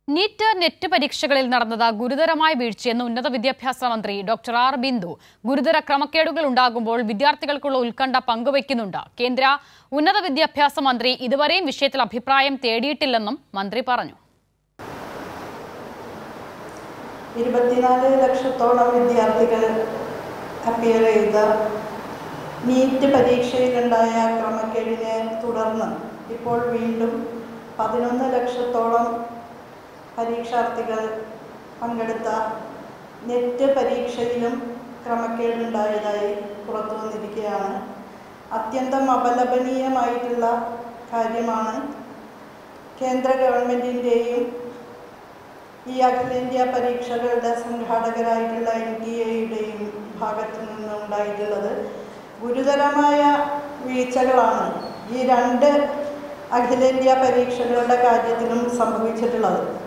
NEET net പരീക്ഷകളിൽ നടന്നത് ഗുരുതരമായ വീഴ്ചയെന്ന് ഉന്നത വിദ്യാഭ്യാസ മന്ത്രി ഡോക്ടർ ആർ ബിന്ദു ഗുരുതര ക്രമക്കേടുകൾ ഉണ്ടാകുമ്പോൾ വിദ്യാർത്ഥികൾക്കുള്ള ഉത്കണ്ഠ പങ്കുവയ്ക്കുന്നുണ്ട് കേന്ദ്ര ഉന്നത വിദ്യാഭ്യാസ മന്ത്രി ഇതുവരെയും വിഷയത്തിൽ അഭിപ്രായം തേടിയിട്ടില്ലെന്നും മന്ത്രി പറഞ്ഞു ഇരുപത്തിനാല് ലക്ഷത്തോളം വിദ്യാർത്ഥികൾ അപ്പിയർ ചെയ്ത നീറ്റ് പരീക്ഷയിലുണ്ടായ ക്രമക്കേടിനെ തുടർന്ന് ഇപ്പോൾ വീണ്ടും പതിനൊന്ന് ലക്ഷത്തോളം പരീക്ഷാർത്ഥികൾ പങ്കെടുത്ത നെറ്റ് പരീക്ഷയിലും ക്രമക്കേടുണ്ടായതായി പുറത്തു വന്നിരിക്കുകയാണ് അത്യന്തം അപലപനീയമായിട്ടുള്ള കാര്യമാണ് കേന്ദ്ര ഗവൺമെൻറ്റിൻ്റെയും ഈ അഖിലേന്ത്യാ പരീക്ഷകളുടെ സംഘാടകരായിട്ടുള്ള എൻ ടി എയുടെയും ഭാഗത്തു നിന്ന് ഉണ്ടായിട്ടുള്ളത് ഗുരുതരമായ വീഴ്ചകളാണ് ഈ രണ്ട് അഖിലേന്ത്യാ പരീക്ഷകളുടെ കാര്യത്തിലും സംഭവിച്ചിട്ടുള്ളത്